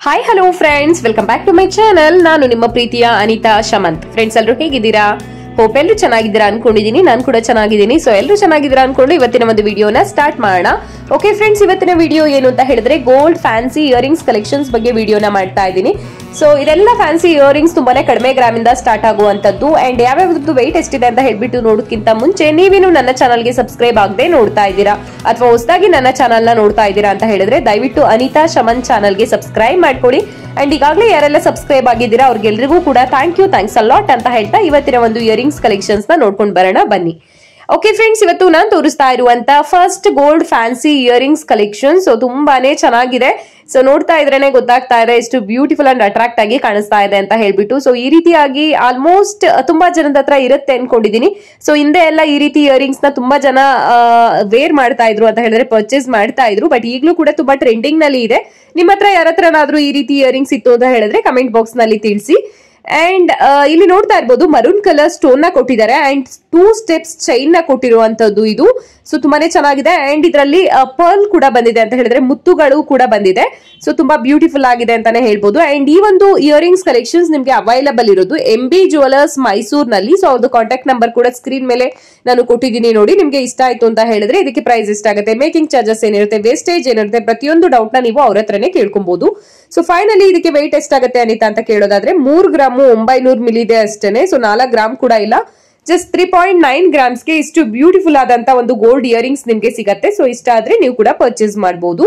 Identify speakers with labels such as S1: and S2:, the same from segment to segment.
S1: hi hello friends welcome back to my channel ನಾನು ನಿಮ್ಮ ಪ್ರೀತಿಯ ಅನಿತಾ ಶಮಂತ್ ಫ್ರೆಂಡ್ಸ್ ಎಲ್ಲರೂ ಹೇಗಿದ್ದೀರಾ ಹೋಪ್ ಎಲ್ಲರೂ ಚೆನ್ನಾಗಿದ್ದೀರಾ ಅನ್ಕೊಂಡಿದೀನಿ ನಾನು ಕೂಡ ಚೆನ್ನಾಗಿದ್ದೀನಿ ಸೊ ಎಲ್ಲರೂ ಚೆನ್ನಾಗಿದ್ದೀರಾ ಅನ್ಕೊಂಡು ಇವತ್ತಿನ ಒಂದು ವಿಡಿಯೋನ ಸ್ಟಾರ್ಟ್ ಮಾಡೋಣ ಓಕೆ ಫ್ರೆಂಡ್ಸ್ ಇವತ್ತಿನ ವಿಡಿಯೋ ಏನು ಅಂತ ಹೇಳಿದ್ರೆ ಗೋಲ್ಡ್ ಫ್ಯಾನ್ಸಿ ಇಯರಿಂಗ್ಸ್ ಕಲೆಕ್ಷನ್ಸ್ ಬಗ್ಗೆ ವಿಡಿಯೋನ ಮಾಡ್ತಾ ಇದ್ದೀನಿ ಸೊ ಇದೆಲ್ಲ ಫ್ಯಾನ್ಸಿ ಇಯರಿಂಗ್ಸ್ ತುಂಬಾನೇ ಕಡಿಮೆ ಗ್ರಾಮ್ ಇಂದ ಸ್ಟಾರ್ಟ್ ಆಗುವಂತದ್ದು ಅಂಡ್ ಯಾವ್ಯಾವ್ದು ವೆಯ್ಟ್ ಎಷ್ಟಿದೆ ಅಂತ ಹೇಳ್ಬಿಟ್ಟು ನೋಡೋದಕ್ಕಿಂತ ಮುಂಚೆ ನೀವೇನು ನನ್ನ ಚಾನಲ್ಗೆ ಸಬ್ಸ್ಕ್ರೈಬ್ ಆಗದೆ ನೋಡ್ತಾ ಇದ್ದೀರಾ ಅಥವಾ ಹೊಸದಾಗಿ ನನ್ನ ಚಾನಲ್ ನ ನೋಡ್ತಾ ಇದ್ದೀರಾ ಅಂತ ಹೇಳಿದ್ರೆ ದಯವಿಟ್ಟು ಅನಿತಾ ಶಮನ್ ಚಾನಲ್ಗೆ ಸಬ್ಸ್ಕ್ರೈಬ್ ಮಾಡ್ಕೊಳ್ಳಿ ಅಂಡ್ ಈಗಾಗಲೇ ಯಾರೆಲ್ಲ ಸಬ್ಸ್ಕ್ರೈಬ್ ಆಗಿದ್ದೀರಾ ಅವ್ರಿಗೆಲ್ರಿಗೂ ಕೂಡ ಥ್ಯಾಂಕ್ ಯು ಥ್ಯಾಂಕ್ಸ್ ಅಲಾಟ್ ಅಂತ ಹೇಳ್ತಾ ಇವತ್ತಿನ ಒಂದು ಇಯರಿಂಗ್ಸ್ ಕಲೆಕ್ಷನ್ಸ್ ನ ನೋಡ್ಕೊಂಡು ಬರೋಣ ಬನ್ನಿ ಓಕೆ ಫ್ರೆಂಡ್ಸ್ ಇವತ್ತು ನಾನು ತೋರಿಸ್ತಾ ಇರುವಂತ first gold fancy earrings collection so ತುಂಬಾನೇ ಚೆನ್ನಾಗಿದೆ ಸೊ ನೋಡ್ತಾ ಇದ್ರೇನೆ ಗೊತ್ತಾಗ್ತಾ ಇದೆ ಎಷ್ಟು ಬ್ಯೂಟಿಫುಲ್ ಅಂಡ್ ಅಟ್ರಾಕ್ಟ್ ಆಗಿ ಕಾಣಿಸ್ತಾ ಇದೆ ಅಂತ ಹೇಳ್ಬಿಟ್ಟು ಸೊ ಈ ರೀತಿಯಾಗಿ ಆಲ್ಮೋಸ್ಟ್ ತುಂಬಾ ಜನದ ಹತ್ರ ಇರುತ್ತೆ ಅನ್ಕೊಂಡಿದೀನಿ ಸೊ ಹಿಂದೆ ಎಲ್ಲ ಈ ರೀತಿ ಇಯರಿಂಗ್ಸ್ ನ ತುಂಬಾ ಜನ ವೇರ್ ಮಾಡ್ತಾ ಇದ್ರು ಅಂತ ಹೇಳಿದ್ರೆ ಪರ್ಚೇಸ್ ಮಾಡ್ತಾ ಇದ್ರು ಬಟ್ ಈಗಲೂ ಕೂಡ ತುಂಬಾ ಟ್ರೆಂಡಿಂಗ್ ನಲ್ಲಿ ಇದೆ ನಿಮ್ಮ ಹತ್ರ ಯಾರ ಹತ್ರನಾದ್ರೂ ಈ ರೀತಿ ಇಯರಿಂಗ್ಸ್ ಇತ್ತು ಅಂತ ಹೇಳಿದ್ರೆ ಕಮೆಂಟ್ ಬಾಕ್ಸ್ ನಲ್ಲಿ ತಿಳಿಸಿ ಅಂಡ್ ಇಲ್ಲಿ ನೋಡ್ತಾ ಇರ್ಬೋದು ಮರೂನ್ ಕಲರ್ ಸ್ಟೋನ್ ನ ಕೊಟ್ಟಿದ್ದಾರೆ ಅಂಡ್ ಟೂ ಸ್ಟೆಪ್ಸ್ ಚೈನ್ ನ ಕೊಟ್ಟಿರುವಂತದ್ದು ಇದು ಸೊ ತುಂಬಾನೇ ಚೆನ್ನಾಗಿದೆ ಅಂಡ್ ಇದರಲ್ಲಿ ಪರ್ಲ್ ಕೂಡ ಬಂದಿದೆ ಅಂತ ಹೇಳಿದ್ರೆ ಮುತ್ತುಗಳು ಕೂಡ ಬಂದಿದೆ ಸೊ ತುಂಬಾ ಬ್ಯೂಟಿಫುಲ್ ಆಗಿದೆ ಅಂತಾನೆ ಹೇಳ್ಬೋದು ಅಂಡ್ ಈ ಒಂದು ಇಯರಿಂಗ್ಸ್ ಕಲೆಕ್ಷನ್ಸ್ ನಿಮ್ಗೆ ಅವೈಲಬಲ್ ಇರೋದು ಎಂ ಬಿ ಜುವೆಲರ್ಸ್ ಮೈಸೂರಿನಲ್ಲಿ ಸೊ ಅವ್ರದ್ದು ಕಾಂಟ್ಯಾಕ್ಟ್ ನಂಬರ್ ಕೂಡ ಸ್ಕ್ರೀನ್ ಮೇಲೆ ನಾನು ಕೊಟ್ಟಿದ್ದೀನಿ ನೋಡಿ ನಿಮ್ಗೆ ಇಷ್ಟ ಆಯ್ತು ಅಂತ ಹೇಳಿದ್ರೆ ಇದಕ್ಕೆ ಪ್ರೈಸ್ ಎಷ್ಟಾಗುತ್ತೆ ಮೇಕಿಂಗ್ ಚಾರ್ಜಸ್ ಏನಿರುತ್ತೆ ವೇಸ್ಟೇಜ್ ಏನಿರುತ್ತೆ ಪ್ರತಿಯೊಂದು ಡೌಟ್ ನ ನೀವು ಅವ್ರ ಹತ್ರನೇ ಕೇಳ್ಕೊಬಹುದು ಸೊ ಫೈನಲಿ ಇದಕ್ಕೆ ವೆಯ್ಟ್ ಎಷ್ಟಾಗುತ್ತೆ ಅನಿತಾ ಅಂತ ಕೇಳೋದಾದ್ರೆ ಮೂರ್ ಗ್ರಾಮು ಒಂಬೈನೂರು ಮಿಲಿ ಇದೆ ಅಷ್ಟೇನೆ ಸೊ ನಾಲ್ಕು ಗ್ರಾಮ್ ಕೂಡ ಇಲ್ಲ ಜಸ್ಟ್ ತ್ರೀ ಪಾಯಿಂಟ್ ನೈನ್ ಗ್ರಾಮ್ಸ್ಗೆ ಇಷ್ಟು ಬ್ಯೂಟಿಫುಲ್ ಆದಂತ ಒಂದು ಗೋಲ್ಡ್ ಇಯರಿಂಗ್ಸ್ ನಿಮ್ಗೆ ಸಿಗತ್ತೆ ಸೊ ಇಷ್ಟ ಆದ್ರೆ ನೀವು ಕೂಡ ಪರ್ಚೇಸ್ ಮಾಡಬಹುದು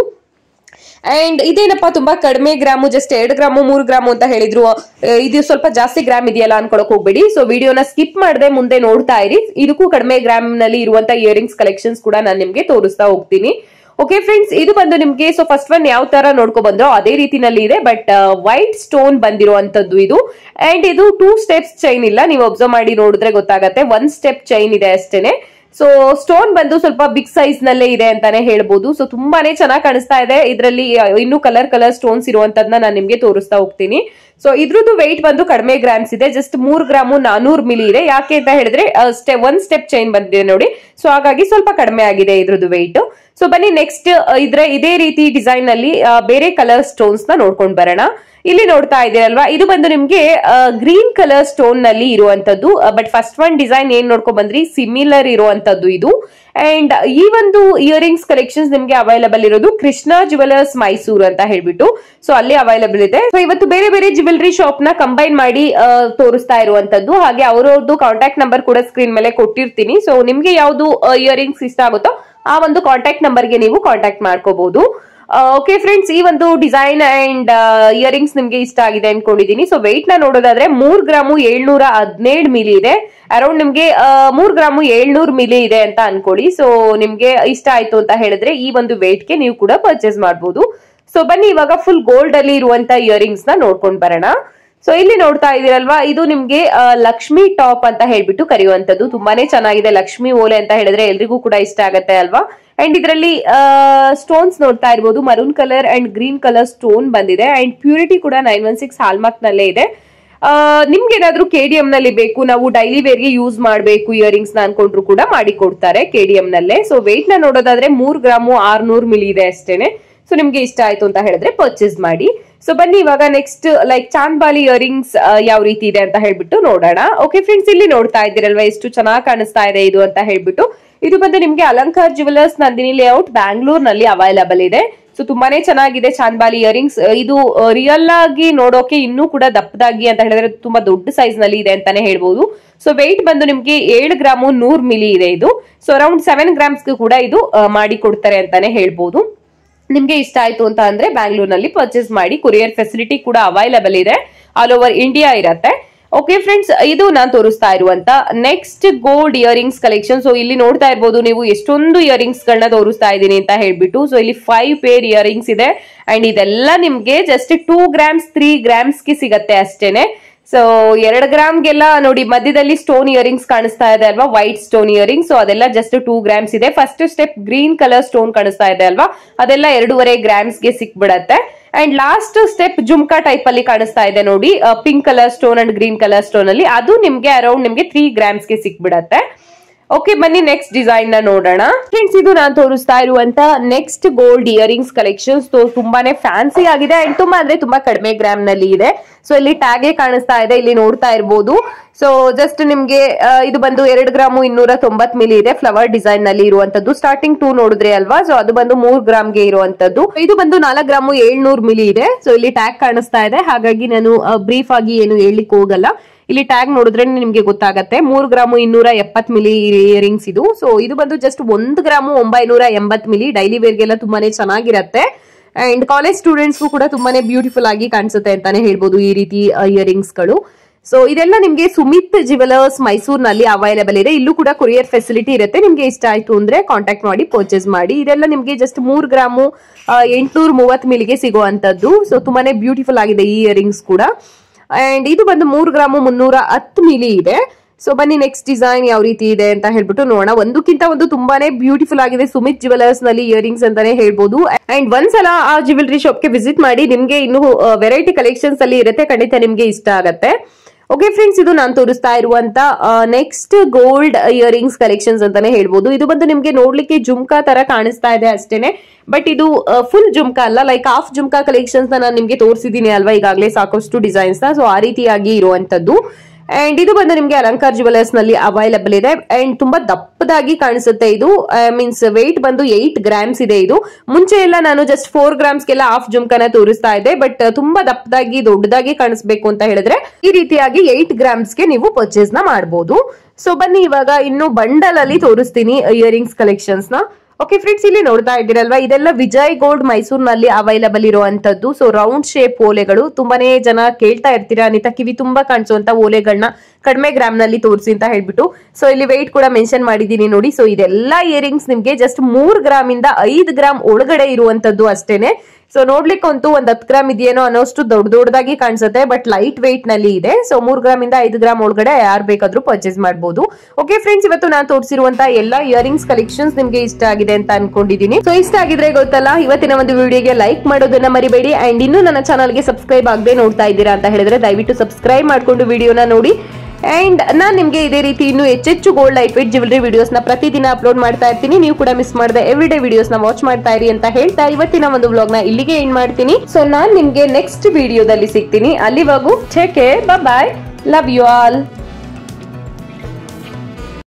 S1: ಅಂಡ್ ಇದೇನಪ್ಪ ತುಂಬಾ ಕಡಿಮೆ ಗ್ರಾಮು ಜಸ್ಟ್ ಎರಡು ಗ್ರಾಮು ಮೂರು ಗ್ರಾಮು ಅಂತ ಹೇಳಿದ್ರು ಅಹ್, ಇದು ಸ್ವಲ್ಪ ಜಾಸ್ತಿ ಗ್ರಾಮ್ ಇದೆಯಲ್ಲ ಅನ್ಕೊಳಕ್ ಹೋಗ್ಬೇಡಿ ಸೊ ವಿಡಿಯೋನ ಸ್ಕಿಪ್ ಮಾಡದೆ ಮುಂದೆ ನೋಡ್ತಾ ಇರಿ ಇದಕ್ಕೂ ಕಡಿಮೆ ಗ್ರಾಮ್ ನಲ್ಲಿ ಇರುವಂತ ಇಯರಿಂಗ್ಸ್ ಕಲೆಕ್ಷನ್ಸ್ ಕೂಡ ನಾನು ನಿಮ್ಗೆ ತೋರಿಸ್ತಾ ಹೋಗ್ತೀನಿ ಓಕೆ ಫ್ರೆಂಡ್ಸ್ ಇದು ಬಂದು ನಿಮ್ಗೆ ಸೊ ಫಸ್ಟ್ ಒನ್ ಯಾವ ತರ ನೋಡ್ಕೊ ಬಂದ್ರೋ ಅದೇ ರೀತಿನಲ್ಲಿ ಇದೆ ಬಟ್ ವೈಟ್ ಸ್ಟೋನ್ ಬಂದಿರುವಂತದ್ದು ಇದು ಅಂಡ್ ಇದು ಟೂ ಸ್ಟೆಪ್ಸ್ ಚೈನ್ ಇಲ್ಲ ನೀವು ಅಬ್ಸರ್ವ್ ಮಾಡಿ ನೋಡಿದ್ರೆ ಗೊತ್ತಾಗತ್ತೆ ಒನ್ ಸ್ಟೆಪ್ ಚೈನ್ ಇದೆ ಅಷ್ಟೇನೆ ಸೊ ಸ್ಟೋನ್ ಬಂದು ಸ್ವಲ್ಪ ಬಿಗ್ ಸೈಜ್ ನಲ್ಲೇ ಇದೆ ಅಂತಾನೆ ಹೇಳ್ಬೋದು ಸೊ ತುಂಬಾನೇ ಚೆನ್ನಾಗಿ ಕಾಣಿಸ್ತಾ ಇದೆ ಇದರಲ್ಲಿ ಇನ್ನೂ ಕಲರ್ ಕಲರ್ ಸ್ಟೋನ್ಸ್ ಇರುವಂತದ್ನ ನಾನು ನಿಮ್ಗೆ ತೋರಿಸ್ತಾ ಹೋಗ್ತೀನಿ ಸೊ ಇದ್ರದ್ದು ವೆಯ್ಟ್ ಬಂದು ಕಡಿಮೆ ಗ್ರಾಮ್ಸ್ ಇದೆ ಜಸ್ಟ್ ಮೂರ್ ಗ್ರಾಮು ನಾನೂರು ಮಿಲಿ ಇದೆ ಯಾಕೆ ಅಂತ ಹೇಳಿದ್ರೆ ಸ್ಟೆ ಒನ್ ಸ್ಟೆಪ್ ಚೈನ್ ಬಂದಿದೆ ನೋಡಿ ಸೊ ಹಾಗಾಗಿ ಸ್ವಲ್ಪ ಕಡಿಮೆ ಆಗಿದೆ ಇದ್ರದ್ದು ವೆಯ್ಟ್ ಸೊ ಬನ್ನಿ ನೆಕ್ಸ್ಟ್ ಇದ್ರೆ ಇದೇ ರೀತಿ ಡಿಸೈನ್ ಅಲ್ಲಿ ಆ, ಬೇರೆ ಕಲರ್ ಸ್ಟೋನ್ಸ್ ನ ನೋಡ್ಕೊಂಡು ಬರೋಣ ಇಲ್ಲಿ ನೋಡ್ತಾ ಇದ್ದೀರಲ್ವಾ ಇದು ಬಂದು ನಿಮ್ಗೆ ಗ್ರೀನ್ ಕಲರ್ ಸ್ಟೋನ್ ನಲ್ಲಿ ಇರುವಂತದ್ದು ಬಟ್ ಫಸ್ಟ್ ಒನ್ ಡಿಸೈನ್ ಏನ್ ನೋಡ್ಕೊಂಡ್ ಬಂದ್ರಿ ಸಿಮಿಲರ್ ಇರುವಂತದ್ದು ಇದು ಅಂಡ್ ಈ ಒಂದು ಇಯರಿಂಗ್ಸ್ ಕಲೆಕ್ಷನ್ಸ್ ನಿಮ್ಗೆ ಅವೈಲಬಲ್ ಇರೋದು ಕೃಷ್ಣ ಜುವೆಲರ್ಸ್ ಮೈಸೂರು ಅಂತ ಹೇಳ್ಬಿಟ್ಟು ಸೊ ಅಲ್ಲಿ ಅವೈಲಬಲ್ ಇದೆ ಸೊ ಇವತ್ತು ಬೇರೆ ಬೇರೆ ಜ್ಯುವೆಲರಿ ಶಾಪ್ ನ ಕಂಬೈನ್ ಮಾಡಿ ಆ, ತೋರಿಸ್ತಾ ಇರುವಂತದ್ದು ಹಾಗೆ ಅವರವ್ರದ್ದು ಕಾಂಟ್ಯಾಕ್ಟ್ ನಂಬರ್ ಕೂಡ ಸ್ಕ್ರೀನ್ ಮೇಲೆ ಕೊಟ್ಟಿರ್ತೀನಿ ಸೊ ನಿಮ್ಗೆ ಯಾವ್ದು ಇಯರಿಂಗ್ಸ್ ಇಷ್ಟ ಆಗುತ್ತೋ ಆ ಒಂದು ಕಾಂಟ್ಯಾಕ್ಟ್ ನಂಬರ್ಗೆ ನೀವು ಕಾಂಟ್ಯಾಕ್ಟ್ ಮಾಡ್ಕೋಬಹುದು ಓಕೆ ಫ್ರೆಂಡ್ಸ್ ಈ ಒಂದು ಡಿಸೈನ್ ಅಂಡ್ ಇಯರಿಂಗ್ಸ್ ನಿಮ್ಗೆ ಇಷ್ಟ ಆಗಿದೆ ಅನ್ಕೊಂಡಿದೀನಿ ಸೊ ವೆಯ್ಟ್ ನ ನೋಡೋದಾದ್ರೆ ಮೂರ್ ಗ್ರಾಮು ಏಳ್ನೂರ ಹದಿನೇಳು ಮಿಲಿ ಇದೆ ಅರೌಂಡ್ ನಿಮ್ಗೆ ಆ, ಮೂರ್ ಗ್ರಾಮು ಏಳ್ನೂರು ಮಿಲಿ ಇದೆ ಅಂತ ಅನ್ಕೊಳ್ಳಿ ಸೊ ನಿಮ್ಗೆ ಇಷ್ಟ ಆಯ್ತು ಅಂತ ಹೇಳಿದ್ರೆ ಈ ಒಂದು weight ಗೆ ನೀವು ಕೂಡ ಪರ್ಚೇಸ್ ಮಾಡಬಹುದು ಸೊ ಬನ್ನಿ ಇವಾಗ ಫುಲ್ ಗೋಲ್ಡ್ ಅಲ್ಲಿ ಇರುವಂತ ಇಯರಿಂಗ್ಸ್ ನ ನೋಡ್ಕೊಂಡ್ ಬರೋಣ ಸೊ ಇಲ್ಲಿ ನೋಡ್ತಾ ಇದೀರಲ್ವಾ ಇದು ನಿಮ್ಗೆ ಆ, ಲಕ್ಷ್ಮಿ ಟಾಪ್ ಅಂತ ಹೇಳ್ಬಿಟ್ಟು ಕರೆಯುವಂತದ್ದು ತುಂಬಾನೇ ಚೆನ್ನಾಗಿದೆ ಲಕ್ಷ್ಮಿ ಓಲೆ ಅಂತ ಹೇಳಿದ್ರೆ ಎಲ್ರಿಗೂ ಕೂಡ ಇಷ್ಟ ಆಗತ್ತೆ ಅಲ್ವಾ ಅಂಡ್ ಇದರಲ್ಲಿ ಸ್ಟೋನ್ಸ್ ನೋಡ್ತಾ ಇರ್ಬೋದು maroon colour and green colour stone ಬಂದಿದೆ ಅಂಡ್ ಪ್ಯೂರಿಟಿ ಕೂಡ ನೈನ್ ಒನ್ ಸಿಕ್ಸ್ ಹಾಲ್ಮಾರ್ಕ್ ನಲ್ಲೇ ಇದೆ ಆ, ನಿಮ್ಗೆ ಏನಾದ್ರೂ ಕೆ ಡಿ ಎಂ ನಲ್ಲಿ ಬೇಕು ನಾವು ಡೈಲಿ ವೇರ್ಗೆ ಯೂಸ್ ಮಾಡಬೇಕು ಇಯರಿಂಗ್ಸ್ ನ ಅನ್ಕೊಂಡ್ರು ಕೂಡ ಮಾಡಿ ಕೊಡ್ತಾರೆ ಕೆ ಡಿ ಎಂ ನಲ್ಲೇ ಸೊ ವೆಯ್ಟ್ ನ ನೋಡೋದಾದ್ರೆ ಮೂರ್ ಗ್ರಾಮು ಆರ್ನೂರು ಮಿಲಿ ಇದೆ ಅಷ್ಟೇನೆ ಸೊ ನಿಮ್ಗೆ ಇಷ್ಟ ಆಯ್ತು ಅಂತ ಹೇಳಿದ್ರೆ ಪರ್ಚೇಸ್ ಮಾಡಿ ಸೊ ಬನ್ನಿ ಇವಾಗ ನೆಕ್ಸ್ಟ್ ಲೈಕ್ ಚಾಂದ್ಬಾಲಿ ಇಯರಿಂಗ್ಸ್ ಯಾವ ರೀತಿ ಇದೆ ಅಂತ ಹೇಳ್ಬಿಟ್ಟು ನೋಡೋಣ ಓಕೆ ಫ್ರೆಂಡ್ಸ್ ಇಲ್ಲಿ ನೋಡ್ತಾ ಇದ್ದೀರಲ್ವಾ ಎಷ್ಟು ಚೆನ್ನಾಗಿ ಕಾಣಿಸ್ತಾ ಇದೆ ಇದು ಅಂತ ಹೇಳ್ಬಿಟ್ಟು ಇದು ಬಂದು ನಿಮ್ಗೆ ಅಲಂಕಾರ್ ಜುವೆಲರ್ಸ್ ನಂದಿನಿ ಲೇಔಟ್ ಬ್ಯಾಂಗ್ಳೂರ್ ನಲ್ಲಿ ಅವೈಲಬಲ್ ಇದೆ ಸೊ ತುಂಬಾನೇ ಚೆನ್ನಾಗಿದೆ ಚಾಂದ್ಬಾಲಿ ಇಯರಿಂಗ್ಸ್ ಇದು ರಿಯಲ್ ಆಗಿ ನೋಡೋಕೆ ಇನ್ನೂ ಕೂಡ ದಪ್ಪದಾಗಿ ಅಂತ ಹೇಳಿದ್ರೆ ತುಂಬಾ ದೊಡ್ಡ ಸೈಜ್ ನಲ್ಲಿ ಇದೆ ಅಂತಾನೆ ಹೇಳ್ಬೋದು ಸೊ ವೆಯ್ಟ್ ಬಂದು ನಿಮ್ಗೆ ಏಳು ಗ್ರಾಮು ನೂರ್ ಮಿಲಿ ಇದೆ ಇದು ಸೊ ಅರೌಂಡ್ ಸೆವೆನ್ ಗ್ರಾಮ್ಸ್ಗೂ ಕೂಡ ಇದು ಆ, ಮಾಡಿ ಕೊಡ್ತಾರೆ ಅಂತಾನೆ ಹೇಳ್ಬೋದು ನಿಮ್ಗೆ ಇಷ್ಟ ಆಯ್ತು ಅಂತ ಅಂದ್ರೆ ಬ್ಯಾಂಗ್ಳೂರ್ನಲ್ಲಿ ಪರ್ಚೇಸ್ ಮಾಡಿ ಕೊರಿಯರ್ ಫೆಸಿಲಿಟಿ ಕೂಡ ಅವೈಲಬಲ್ ಇದೆ ಆಲ್ ಓವರ್ ಇಂಡಿಯಾ ಇರತ್ತೆ ಓಕೆ ಫ್ರೆಂಡ್ಸ್ ಇದು ನಾನು ತೋರಿಸ್ತಾ ಇರುವಂತ next gold earrings collection so ಇಲ್ಲಿ ನೋಡ್ತಾ ಇರ್ಬೋದು ನೀವು ಎಷ್ಟೊಂದು ಇಯರಿಂಗ್ಸ್ ಗಳನ್ನ ತೋರಿಸ್ತಾ ಇದ್ದೀನಿ ಅಂತ ಹೇಳ್ಬಿಟ್ಟು ಸೊ ಇಲ್ಲಿ ಫೈವ್ ಪೇರ್ ಇಯರಿಂಗ್ಸ್ ಇದೆ ಅಂಡ್ ಇದೆಲ್ಲ ನಿಮ್ಗೆ ಜಸ್ಟ್ ಟೂ ಗ್ರಾಮ್ಸ್ ತ್ರೀ ಗ್ರಾಮ್ಸ್ಗೆ ಸಿಗತ್ತೆ ಅಷ್ಟೇನೆ ಸೊ ಎರಡು ಗ್ರಾಮ್ಗೆಲ್ಲ ನೋಡಿ ಮಧ್ಯದಲ್ಲಿ ಸ್ಟೋನ್ ಇಯರಿಂಗ್ಸ್ ಕಾಣಿಸ್ತಾ ಇದೆ ಅಲ್ವಾ ವೈಟ್ ಸ್ಟೋನ್ ಇಯರಿಂಗ್ ಸೊ ಅದೆಲ್ಲ ಜಸ್ಟ್ ಟೂ ಗ್ರಾಮ್ಸ್ ಇದೆ first step green colour stone ಕಾಣಿಸ್ತಾ ಇದೆ ಅಲ್ವಾ ಅದೆಲ್ಲ ಎರಡೂವರೆ ಗ್ರಾಮ್ಸ್ಗೆ ಸಿಕ್ಬಿಡತ್ತೆ and last step jhumka type ಅಲ್ಲಿ ಕಾಣಿಸ್ತಾ ಇದೆ ನೋಡಿ pink colour stone and green colour stone ಅಲ್ಲಿ ಅದು ನಿಮ್ಗೆ ಅರೌಂಡ್ ನಿಮ್ಗೆ ತ್ರೀ ಗ್ರಾಮ್ಸ್ಗೆ ಸಿಕ್ಬಿಡತ್ತೆ ಓಕೆ ಬನ್ನಿ ನೆಕ್ಸ್ಟ್ ಡಿಸೈನ್ ನ ನೋಡೋಣ ಫ್ರೆಂಡ್ಸ್ ಇದು ನಾನು ತೋರಿಸ್ತಾ ಇರುವಂತ ನೆಕ್ಸ್ಟ್ ಗೋಲ್ಡ್ ಇಯರಿಂಗ್ಸ್ ಕಲೆಕ್ಷನ್ಸ್ ತುಂಬಾನೇ ಫ್ಯಾನ್ಸಿ ಆಗಿದೆ ಅಂಡ್ ತುಂಬಾ ಅಂದ್ರೆ ತುಂಬಾ ಕಡಿಮೆ ಗ್ರಾಮ್ ನಲ್ಲಿ ಇದೆ ಸೊ ಇಲ್ಲಿ ಟ್ಯಾಗೆ ಕಾಣಿಸ್ತಾ ಇದೆ ಇಲ್ಲಿ ನೋಡ್ತಾ ಇರ್ಬೋದು ಸೊ ಜಸ್ಟ್ ನಿಮ್ಗೆ ಆ, ಇದು ಬಂದು ಎರಡು ಗ್ರಾಮು ಇನ್ನೂರ ತೊಂಬತ್ ಮಿಲಿ ಇದೆ ಫ್ಲವರ್ ಡಿಸೈನ್ ನಲ್ಲಿ ಇರುವಂತದ್ದು ಸ್ಟಾರ್ಟಿಂಗ್ ಟೂ ನೋಡಿದ್ರೆ ಅಲ್ವಾ ಸೊ ಅದು ಬಂದು ಮೂರ್ ಗ್ರಾಮ್ಗೆ ಇರುವಂತದ್ದು ಇದು ಬಂದು ನಾಲ್ಕು ಗ್ರಾಮು ಏಳ್ನೂರ್ ಮಿಲಿ ಇದೆ ಸೊ ಇಲ್ಲಿ ಟ್ಯಾಗ್ ಕಾಣಿಸ್ತಾ ಇದೆ ಹಾಗಾಗಿ ನಾನು ಬ್ರೀಫ್ ಆಗಿ ಏನು ಹೇಳಲಿಕ್ಕೆ ಹೋಗಲ್ಲ ಇಲ್ಲಿ ಟ್ಯಾಗ್ ನೋಡಿದ್ರೆ ನಿಮ್ಗೆ ಗೊತ್ತಾಗತ್ತೆ ಮೂರ್ ಗ್ರಾಮು ಇನ್ನೂರ ಎಪ್ಪತ್ ಮಿಲಿ ಇಯರಿಂಗ್ಸ್ ಇದು ಸೊ ಇದು ಬಂದು ಜಸ್ಟ್ ಒಂದ್ ಗ್ರಾಮು ಒಂಬೈನೂರ ಎಂಬತ್ ಮಿಲಿ ಡೈಲಿ ವೇರ್ಗೆಲ್ಲ ತುಂಬಾನೇ ಚೆನ್ನಾಗಿರತ್ತೆ ಅಂಡ್ ಕಾಲೇಜ್ ಸ್ಟೂಡೆಂಟ್ಸ್ಗೂ ಕೂಡ ತುಂಬಾನೇ ಬ್ಯೂಟಿಫುಲ್ ಆಗಿ ಕಾಣಿಸುತ್ತೆ ಅಂತಾನೆ ಹೇಳ್ಬೋದು ಈ ರೀತಿ ಇಯರಿಂಗ್ಸ್ ಗಳು ಸೊ ಇದೆಲ್ಲ ನಿಮ್ಗೆ ಸುಮಿತ್ ಜಿವೆಲರ್ಸ್ ಮೈಸೂರಿನಲ್ಲಿ ಅವೈಲೇಬಲ್ ಇದೆ ಇಲ್ಲೂ ಕೂಡ ಕೊರಿಯರ್ ಫೆಸಿಲಿಟಿ ಇರುತ್ತೆ ನಿಮ್ಗೆ ಇಷ್ಟ ಆಯ್ತು ಅಂದ್ರೆ ಕಾಂಟ್ಯಾಕ್ಟ್ ಮಾಡಿ ಪರ್ಚೇಸ್ ಮಾಡಿ ಇದೆಲ್ಲ ನಿಮ್ಗೆ ಜಸ್ಟ್ ಮೂರ್ ಗ್ರಾಮು ಎಂಟುನೂರ ಮೂವತ್ ಮಿಲಿಗೆ ಸಿಗುವಂತದ್ದು ಸೊ ತುಂಬಾನೇ ಬ್ಯೂಟಿಫುಲ್ ಆಗಿದೆ ಈ ಇಯರಿಂಗ್ಸ್ ಕೂಡ ಅಂಡ್ ಇದು ಬಂದು ಮೂರ್ ಗ್ರಾಮು ಮುನ್ನೂರ ಹತ್ತು ಮಿಲಿ ಇದೆ ಸೊ ಬನ್ನಿ ನೆಕ್ಸ್ಟ್ ಡಿಸೈನ್ ಯಾವ ರೀತಿ ಇದೆ ಅಂತ ಹೇಳ್ಬಿಟ್ಟು ನೋಡೋಣ ಒಂದಕ್ಕಿಂತ ಒಂದು ತುಂಬಾನೇ ಬ್ಯೂಟಿಫುಲ್ ಆಗಿದೆ ಸುಮಿತ್ ಜ್ಯುವೆಲರ್ಸ್ ನಲ್ಲಿ ಇಯರಿಂಗ್ಸ್ ಅಂತಾನೆ ಹೇಳ್ಬೋದು ಅಂಡ್ ಒಂದ್ಸಲ ಆ ಜ್ಯುವೆಲರಿ ಶಾಪ್ಗೆ ವಿಸಿಟ್ ಮಾಡಿ ನಿಮ್ಗೆ ಇನ್ನು ವೆರೈಟಿ ಕಲೆಕ್ಷನ್ಸ್ ಅಲ್ಲಿ ಇರುತ್ತೆ ಖಂಡಿತ ನಿಮ್ಗೆ ಇಷ್ಟ ಆಗತ್ತೆ ಓಕೆ ಫ್ರೆಂಡ್ಸ್ ಇದು ನಾನು ತೋರಿಸ್ತಾ ಇರುವಂತ ನೆಕ್ಸ್ಟ್ ಗೋಲ್ಡ್ ಇಯರಿಂಗ್ಸ್ ಕಲೆಕ್ಷನ್ಸ್ ಅಂತಾನೆ ಹೇಳ್ಬೋದು ಇದು ಬಂದು ನಿಮ್ಗೆ ನೋಡ್ಲಿಕ್ಕೆ ಜುಮ್ಕಾ ತರ ಕಾಣಿಸ್ತಾ ಇದೆ ಅಷ್ಟೇನೆ ಬಟ್ ಇದು ಫುಲ್ ಜುಮ್ಕಾ ಅಲ್ಲ ಲೈಕ್ ಹಾಫ್ ಜುಮ್ಕಾ ಕಲೆಕ್ಷನ್ಸ್ ನಾನು ನಿಮ್ಗೆ ತೋರಿಸಿದೀನಿ ಅಲ್ವಾ ಈಗಾಗಲೇ ಸಾಕಷ್ಟು ಡಿಸೈನ್ಸ್ ನ ಸೊ ಆ ರೀತಿಯಾಗಿ ಇರುವಂತದ್ದು ಅಂಡ್ ಇದು ಬಂದು ನಿಮ್ಗೆ ಅಲಂಕಾರ್ ಜುವೆಲರ್ಸ್ ನಲ್ಲಿ ಅವೈಲಬಲ್ ಇದೆ ಅಂಡ್ ತುಂಬಾ ದಪ್ಪದಾಗಿ ಕಾಣಿಸುತ್ತೆ ಇದು ಮೀನ್ಸ್ ವೆಯ್ಟ್ ಬಂದು ಏಟ್ ಗ್ರಾಮ್ಸ್ ಇದೆ ಇದು ಮುಂಚೆ ಎಲ್ಲ ನಾನು ಜಸ್ಟ್ ಫೋರ್ ಗ್ರಾಮ್ಸ್ಗೆಲ್ಲ ಹಾಫ್ ಜುಮ್ಕನ ತೋರಿಸ್ತಾ ಇದ್ದೆ ಬಟ್ ತುಂಬಾ ದಪ್ಪದಾಗಿ ದೊಡ್ಡದಾಗಿ ಕಾಣಿಸ್ಬೇಕು ಅಂತ ಹೇಳಿದ್ರೆ ಈ ರೀತಿಯಾಗಿ ಏಟ್ ಗ್ರಾಮ್ಸ್ಗೆ ನೀವು ಪರ್ಚೇಸ್ ನ ಮಾಡಬಹುದು ಸೊ ಬನ್ನಿ ಇವಾಗ ಇನ್ನು ಬಂಡಲ್ ಅಲ್ಲಿ ತೋರಿಸ್ತೀನಿ ಇಯರಿಂಗ್ಸ್ ಕಲೆಕ್ಷನ್ಸ್ ನ ಓಕೆ ಫ್ರೆಂಡ್ಸ್ ಇಲ್ಲಿ ನೋಡ್ತಾ ಇದ್ದೀರಲ್ವಾ ಇದೆಲ್ಲ ವಿಜಯ್ ಗೋಲ್ಡ್ ಮೈಸೂರಿನಲ್ಲಿ ಅವೈಲಬಲ್ ಇರುವಂತದ್ದು ಸೊ ರೌಂಡ್ ಶೇಪ್ ಓಲೆಗಳು ತುಂಬಾನೇ ಜನ ಕೇಳ್ತಾ ಇರ್ತೀರಾ ಅನಿತಾ ಕಿವಿ ತುಂಬಾ ಕಾಣಿಸುವಂತ ಓಲೆಗಳನ್ನ ಕಡಿಮೆ ಗ್ರಾಮ್ ನಲ್ಲಿ ತೋರಿಸಿ ಅಂತ ಹೇಳ್ಬಿಟ್ಟು ಸೊ ಇಲ್ಲಿ ವೆಯ್ಟ್ ಕೂಡ ಮೆನ್ಷನ್ ಮಾಡಿದೀನಿ ನೋಡಿ ಸೊ ಇದೆಲ್ಲ ಇಯರಿಂಗ್ಸ್ ನಿಮ್ಗೆ ಜಸ್ಟ್ ಮೂರ್ ಗ್ರಾಮ್ ಇಂದ ಐದು ಗ್ರಾಮ್ ಒಳಗಡೆ ಇರುವಂತದ್ದು ಅಷ್ಟೇನೆ ಸೊ ನೋಡ್ಲಿಕ್ಕಂತೂ ಒಂದ್ ಹತ್ತು ಗ್ರಾಮ್ ಇದೆಯೇನೋ ಅನ್ನೋಷ್ಟು ದೊಡ್ಡ ದೊಡ್ಡದಾಗಿ ಕಾಣಿಸುತ್ತೆ ಬಟ್ ಲೈಟ್ ವೆಯ್ಟ್ ನಲ್ಲಿ ಇದೆ ಸೊ ಮೂರ್ ಗ್ರಾಮ್ ಇಂದ ಐದು ಗ್ರಾಮ್ ಒಳಗಡೆ ಯಾರು ಬೇಕಾದ್ರೂ ಪರ್ಚೇಸ್ ಮಾಡಬಹುದು ಓಕೆ ಫ್ರೆಂಡ್ಸ್ ಇವತ್ತು ನಾನು ತೋರಿಸಿರುವಂತ ಎಲ್ಲಾ ಇಯರಿಂಗ್ಸ್ ಕಲೆಕ್ಷನ್ಸ್ ನಿಮ್ಗೆ ಇಷ್ಟ ಆಗಿದೆ ಅಂತ ಅನ್ಕೊಂಡಿದೀನಿ ಸೊ ಇಷ್ಟ ಆಗಿದ್ರೆ ಗೊತ್ತಲ್ಲ ಇವತ್ತಿನ ಒಂದು ವಿಡಿಯೋಗೆ ಲೈಕ್ ಮಾಡೋದನ್ನ ಮರಿಬೇಡಿ ಅಂಡ್ ಇನ್ನು ನನ್ನ ಚಾನಲ್ಗೆ ಸಬ್ಸ್ಕ್ರೈಬ್ ಆಗದೆ ನೋಡ್ತಾ ಇದ್ದೀರಾ ಅಂತ ಹೇಳಿದ್ರೆ ದಯವಿಟ್ಟು ಸಬ್ಸ್ಕ್ರೈಬ್ ಮಾಡ್ಕೊಂಡು ವಿಡಿಯೋನ ನೋಡಿ ಅಂಡ್ ನಾನು ನಿಮಗೆ ಇದೇ ರೀತಿ ಇನ್ನು ಹೆಚ್ಚೆಚ್ಚು gold light weight jewellery videos ನ ಪ್ರತಿದಿನ ಅಪ್ಲೋಡ್ ಮಾಡ್ತಾ ಇರ್ತೀನಿ ನೀವು ಕೂಡ ಮಿಸ್ ಮಾಡದೆ ಎವ್ರಿ ಡೇ ವಿಡಿಯೋಸ್ ನ ವಾಚ್ ಮಾಡ್ತಾ ಇರಿ ಅಂತ ಹೇಳ್ತಾ ಇವತ್ತಿನ ಒಂದು ವ್ಲಾಗ್ ನ ಇಲ್ಲಿಗೆ ಎಂಡ್ ಮಾಡ್ತೀನಿ ಸೊ ನಾನ್ ನಿಮ್ಗೆ ನೆಕ್ಸ್ಟ್ ವಿಡಿಯೋದಲ್ಲಿ ಸಿಗ್ತೀನಿ ಅಲ್ಲಿವರೆಗೂ take care bye love you all